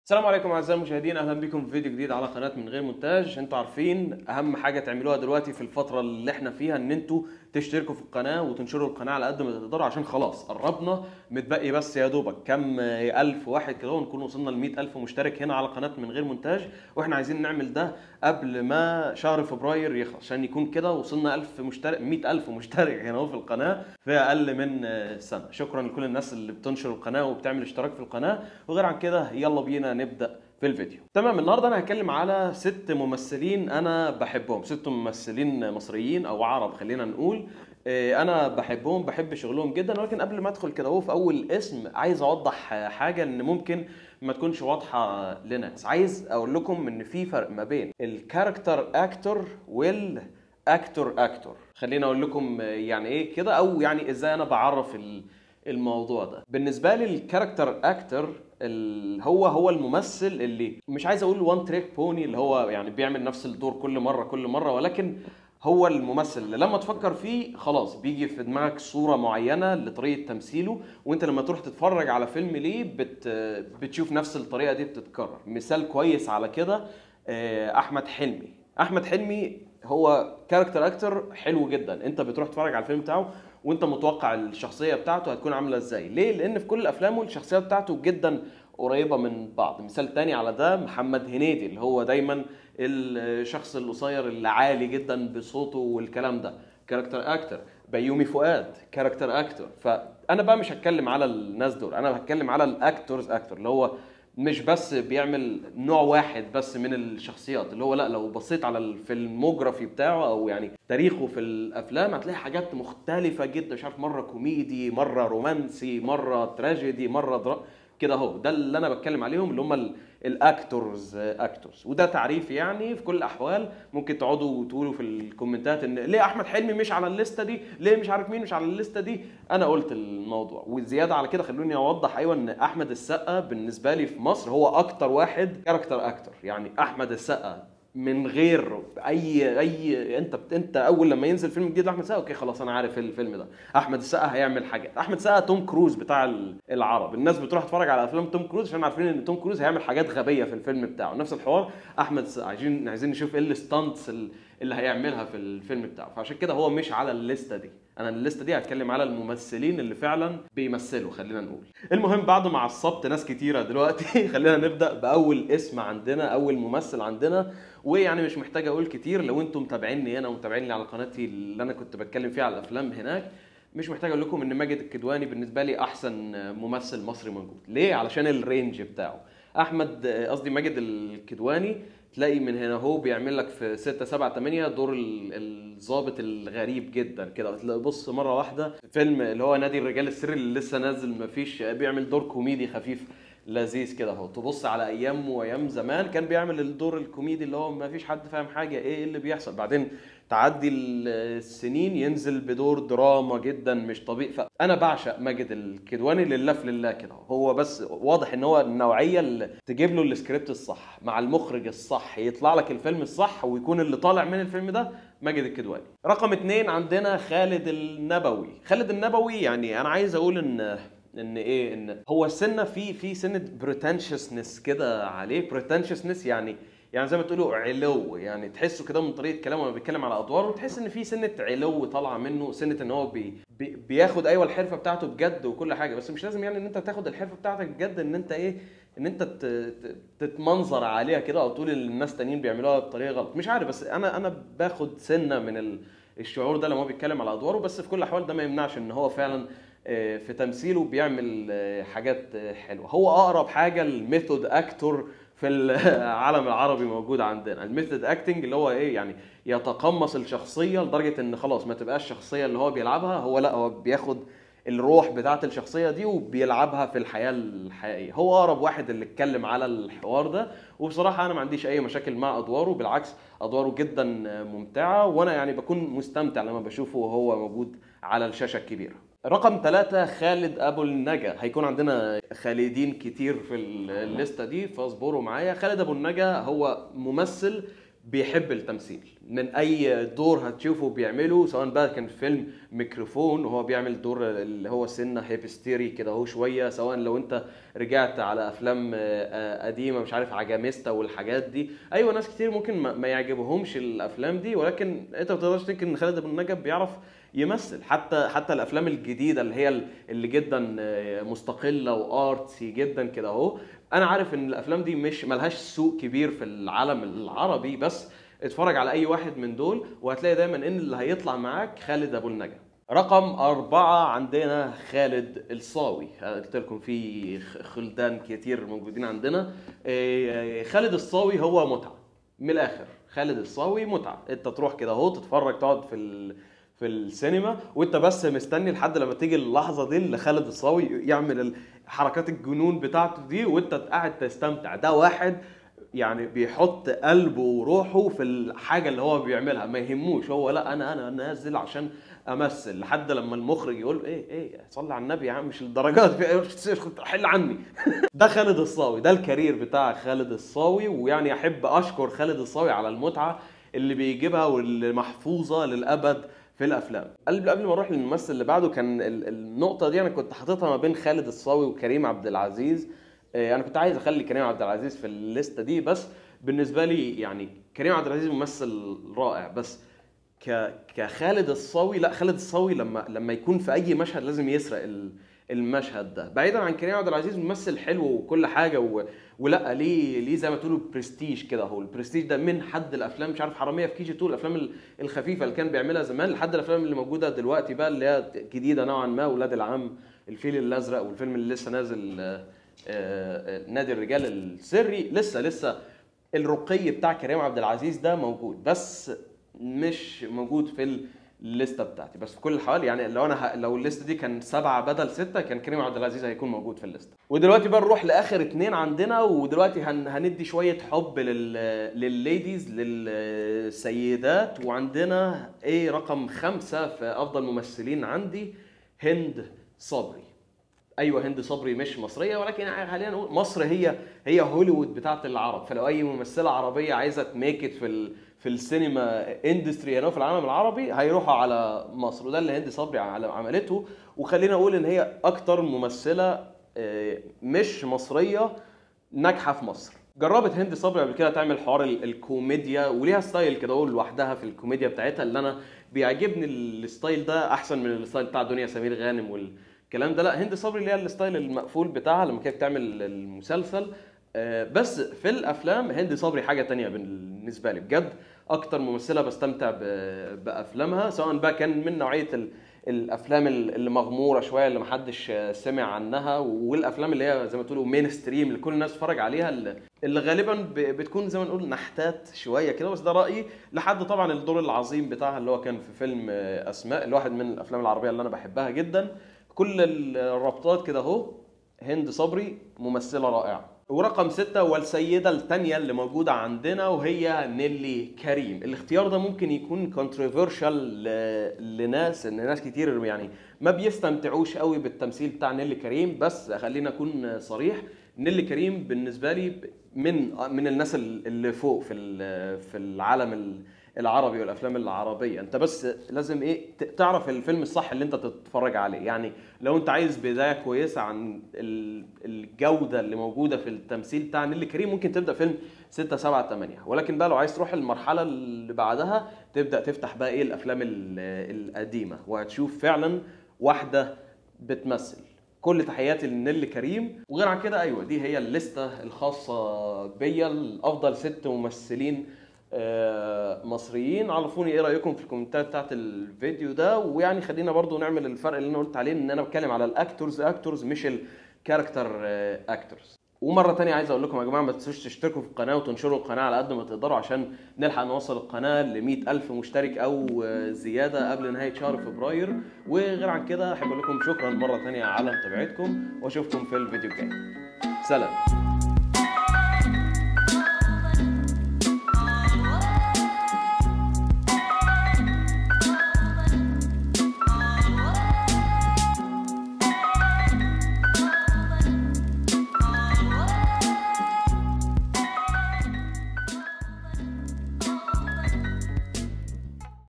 السلام عليكم اعزائي المشاهدين اهلا بكم في فيديو جديد على قناه من غير مونتاج انتوا عارفين اهم حاجه تعملوها دلوقتي في الفتره اللي احنا فيها ان انتوا تشتركوا في القناه وتنشروا القناه على قد ما تقدروا عشان خلاص قربنا متبقي بس يا دوبك كم الف واحد كده ونكون وصلنا ل الف مشترك هنا على قناه من غير مونتاج واحنا عايزين نعمل ده قبل ما شهر فبراير يخلص عشان يكون كده وصلنا 1000 مشترك 100000 مشترك هنا اهو في القناه في اقل من سنه شكرا لكل الناس اللي بتنشر القناه وبتعمل اشتراك في القناه وغير عن كده يلا بينا نبدا في الفيديو تمام النهارده انا هتكلم على ست ممثلين انا بحبهم ست ممثلين مصريين او عرب خلينا نقول إيه، انا بحبهم بحب شغلهم جدا ولكن قبل ما ادخل كده هو في اول اسم عايز اوضح حاجه ان ممكن ما تكونش واضحه لناس عايز اقول لكم ان في فرق ما بين الكاركتر اكتور والاكتور اكتور خليني اقول لكم يعني ايه كده او يعني ازاي انا بعرف ال- الموضوع ده بالنسبه لي الكاركتر اكتر ال- هو هو الممثل اللي مش عايز اقول وان تريك بوني اللي هو يعني بيعمل نفس الدور كل مره كل مره ولكن هو الممثل اللي لما تفكر فيه خلاص بيجي في دماغك صوره معينه لطريقه تمثيله وانت لما تروح تتفرج على فيلم ليه بت بتشوف نفس الطريقه دي بتتكرر مثال كويس على كده آه، احمد حلمي احمد حلمي هو كاركتر اكتر حلو جدا انت بتروح تتفرج على الفيلم بتاعه وانت متوقع الشخصيه بتاعته هتكون عامله ازاي ليه لان في كل افلامه الشخصيه بتاعته جدا قريبه من بعض مثال تاني على ده محمد هنيدي اللي هو دايما الشخص القصير اللي عالي جدا بصوته والكلام ده كاركتر اكتر بيومي فؤاد كاركتر اكتر فانا بقى مش هتكلم على الناس دول انا هتكلم على الاكتورز اكتر اللي هو مش بس بيعمل نوع واحد بس من الشخصيات اللي هو لا لو بصيت على الفيلموجرافي بتاعه او يعني تاريخه في الافلام هتلاقي حاجات مختلفه جدا مش عارف مره كوميدي مره رومانسي مره تراجيدي مره درا كده اهو ده اللي انا بتكلم عليهم اللي هم ال- الاكتورز اكتورز وده تعريف يعني في كل الاحوال ممكن تقعدوا تقولوا في الكومنتات ان ليه احمد حلمي مش على الليسته دي ليه مش عارف مين مش على الليسته دي انا قلت الموضوع وزياده على كده خلوني اوضح ايوه ان احمد السقا بالنسبه لي في مصر هو اكتر واحد كاركتر اكتر يعني احمد السقا من غير اي اي انت انت اول لما ينزل فيلم جديد لاحمد السقا اوكي خلاص انا عارف الفيلم ده احمد السقا هيعمل حاجه احمد السقا توم كروز بتاع ال- العرب الناس بتروح تتفرج على افلام توم كروز عشان عارفين ان توم كروز هيعمل حاجات غبيه في الفيلم بتاعه نفس الحوار احمد السقا عايزين عايزين نشوف ايه الستانتس اللي هيعملها في الفيلم بتاعه فعشان كده هو مش على الليسته دي انا الليسته دي هتكلم على الممثلين اللي فعلا بيمثلوا خلينا نقول المهم بعد ما عصبت ناس كتيره دلوقتي خلينا نبدا باول اسم عندنا اول ممثل عندنا ويعني مش محتاج اقول كتير لو انتم متابعيني هنا ومتابعيني على قناتي اللي انا كنت بتكلم فيها على الافلام هناك مش محتاج اقول لكم ان ماجد الكدواني بالنسبه لي احسن ممثل مصري موجود ليه علشان الرينج بتاعه احمد قصدي ماجد الكدواني تلاقي من هنا هو بيعمل لك في 6 7 8 دور ال- الضابط الغريب جدا كده تلاقي بص مره واحده فيلم اللي هو نادي الرجال السري اللي لسه نازل مفيش بيعمل دور كوميدي خفيف لذيذ كده اهو تبص على ايام وايام زمان كان بيعمل الدور الكوميدي اللي هو ما فيش حد فاهم حاجه ايه اللي بيحصل بعدين تعدي السنين ينزل بدور دراما جدا مش طبيعي فانا بعشق ماجد الكدواني لله في لله كده هو بس واضح ان هو النوعيه اللي تجيب له السكريبت الصح مع المخرج الصح يطلع لك الفيلم الصح ويكون اللي طالع من الفيلم ده ماجد الكدواني رقم اتنين عندنا خالد النبوي خالد النبوي يعني انا عايز اقول ان ان ايه ان هو سنه في في سنه بريتنشسنس كده عليه بريتنشسنس يعني يعني زي ما تقولوا علو يعني تحسه كده من طريقه كلامه لما بيتكلم على ادواره تحس ان في سنه علو طالعه منه سنه ان هو بي بي بياخد ايوه الحرفه بتاعته بجد وكل حاجه بس مش لازم يعني ان انت تاخد الحرفه بتاعتك بجد ان انت ايه ان انت ت- ت- تتمنظر عليها كده او تقول الناس تانيين بيعملوها بطريقه غلط مش عارف بس انا انا باخد سنه من ال الشعور ده لما هو بيتكلم على ادواره بس في كل الاحوال ده ما يمنعش ان هو فعلا آه، في تمثيله بيعمل آه، حاجات آه، حلوه هو اقرب حاجه الميثود اكتور في العالم العربي موجود عندنا الميثود اكتنج اللي هو ايه يعني يتقمص الشخصيه لدرجه ان خلاص ما تبقاش الشخصيه اللي هو بيلعبها هو لا هو بياخد الروح بتاعت الشخصيه دي وبيلعبها في الحياه الحقيقيه هو اقرب واحد اللي اتكلم على الحوار ده وبصراحه انا ما عنديش اي مشاكل مع ادواره بالعكس ادواره جدا ممتعه وانا يعني بكون مستمتع لما بشوفه وهو موجود على الشاشه الكبيره رقم ثلاثة خالد أبو النجا هيكون عندنا خالدين كتير في الليستة دي فاصبروا معايا خالد أبو النجا هو ممثل بيحب التمثيل من اي دور هتشوفه بيعمله سواء بقى كان فيلم ميكروفون وهو بيعمل دور اللي هو سنه هيبستيري كده هو شويه سواء لو انت رجعت على افلام آه، آه، قديمه مش عارف عجاميستا والحاجات دي ايوه ناس كتير ممكن ما ما يعجبهمش الافلام دي ولكن انت ما تقدرش تنكر ان خالد ابو النجف بيعرف يمثل حتى حتى الافلام الجديده اللي هي اللي جدا آه، مستقله وارتسي جدا كده اهو انا عارف ان الافلام دي مش ملهاش سوق كبير في العالم العربي بس اتفرج على اي واحد من دول وهتلاقي دايما ان اللي هيطلع معاك خالد ابو النجا رقم أربعة عندنا خالد الصاوي قلت لكم في خ- خلدان كتير موجودين عندنا إيه، خالد الصاوي هو متعة من الآخر خالد الصاوي متعة انت تروح كده اهو تتفرج تقعد في ال... في السينما وانت بس مستني لحد لما تيجي اللحظه دي اللي خالد الصاوي يعمل ال- حركات الجنون بتاعته دي وانت قاعد تستمتع ده واحد يعني بيحط قلبه وروحه في الحاجه اللي هو بيعملها ما يهموش هو لا انا انا نازل عشان امثل لحد لما المخرج يقول ايه ايه صلي على النبي يا عم مش الدرجات في حل عني ده خالد الصاوي ده الكارير بتاع خالد الصاوي ويعني احب اشكر خالد الصاوي على المتعه اللي بيجيبها واللي محفوظه للابد في الافلام قبل قبل ما اروح للممثل اللي بعده كان ال- النقطه دي انا كنت حاططها ما بين خالد الصاوي وكريم عبد العزيز آه، انا كنت عايز اخلي كريم عبد العزيز في الليسته دي بس بالنسبه لي يعني كريم عبد العزيز ممثل رائع بس ك كخالد الصاوي لا خالد الصاوي لما لما يكون في اي مشهد لازم يسرق ال- المشهد ده بعيدا عن كريم عبد العزيز ممثل حلو وكل حاجه و... ولا ليه ليه زي ما تقولوا برستيج كده هو البرستيج ده من حد الافلام مش عارف حراميه في كي جي 2 الافلام ال- الخفيفه اللي كان بيعملها زمان لحد الافلام اللي موجوده دلوقتي بقى اللي هي جديده نوعا ما ولاد العم الفيل الازرق والفيلم اللي لسه نازل آه، آه، نادي الرجال السري لسه لسه الرقي بتاع كريم عبد العزيز ده موجود بس مش موجود في الليسته بتاعتي بس في كل الحال يعني لو انا ه... لو الليسته دي كان سبعه بدل سته كان كريم عبد العزيز هيكون موجود في الليسته ودلوقتي بقى نروح لاخر اتنين عندنا ودلوقتي هن... هندي شويه حب لل... للليديز للسيدات وعندنا ايه رقم خمسه في افضل ممثلين عندي هند صبري ايوه هند صبري مش مصريه ولكن خلينا نقول مصر هي هي هوليوود بتاعت العرب فلو اي ممثله عربيه عايزه تميك في ال في السينما اندستري هنا في العالم العربي هيروحوا على مصر وده اللي هند صبري عل- عملته وخلينا اقول ان هي اكتر ممثله آه، مش مصريه ناجحه في مصر جربت هند صبري قبل كده تعمل حوار ال- الكوميديا وليها ستايل كده اقول لوحدها في الكوميديا بتاعتها اللي انا بيعجبني الستايل ده احسن من الستايل بتاع دنيا سمير غانم والكلام ده لا هند صبري اللي هي الستايل المقفول بتاعها لما كانت بتعمل المسلسل آه، بس في الافلام هند صبري حاجه تانية بالنسبه لي بجد اكتر ممثله بستمتع ب- بافلامها سواء بقى كان من نوعيه ال- الافلام ال- اللي مغموره شويه اللي محدش آه، سمع عنها والافلام اللي هي زي ما تقولوا مين ستريم اللي كل الناس تتفرج عليها اللي اللي غالبا ب- بتكون زي ما نقول نحتات شويه كده بس ده رايي لحد طبعا الدور العظيم بتاعها اللي هو كان في فيلم آه، اسماء اللي واحد من الافلام العربيه اللي انا بحبها جدا كل الربطات كده اهو هند صبري ممثله رائعه ورقم ستة والسيدة التانية اللي موجودة عندنا وهي نيلي كريم الاختيار ده ممكن يكون controversial ل- لناس ان ناس كتير يعني ما بيستمتعوش قوي بالتمثيل بتاع نيلي كريم بس خلينا اكون صريح نيلي كريم بالنسبة لي من من الناس اللي فوق في ال- في العالم ال- العربي والافلام العربيه انت بس لازم ايه ت- تعرف الفيلم الصح اللي انت تتفرج عليه يعني لو انت عايز بدايه كويسه عن ال- الجوده اللي موجوده في التمثيل بتاع نيلي كريم ممكن تبدا فيلم 6 7 8 ولكن بقى لو عايز تروح المرحله اللي بعدها تبدا تفتح بقى ايه الافلام ال- القديمه وهتشوف فعلا واحده بتمثل كل تحياتي لنيلي كريم وغير عن كده ايوه دي هي الليسته الخاصه بيا الافضل ست ممثلين آه، مصريين عرفوني ايه رايكم في الكومنتات بتاعت الفيديو ده ويعني خلينا برضو نعمل الفرق اللي انا قلت عليه ان انا بتكلم على الاكتورز اكتورز مش الكاركتر اكتورز ومره تانية عايز اقول لكم يا جماعه ما تنسوش تشتركوا في القناه وتنشروا القناه على قد ما تقدروا عشان نلحق نوصل القناه ل ألف مشترك او آه، زياده قبل نهايه شهر فبراير وغير عن كده احب اقول لكم شكرا مره تانية على متابعتكم واشوفكم في الفيديو الجاي سلام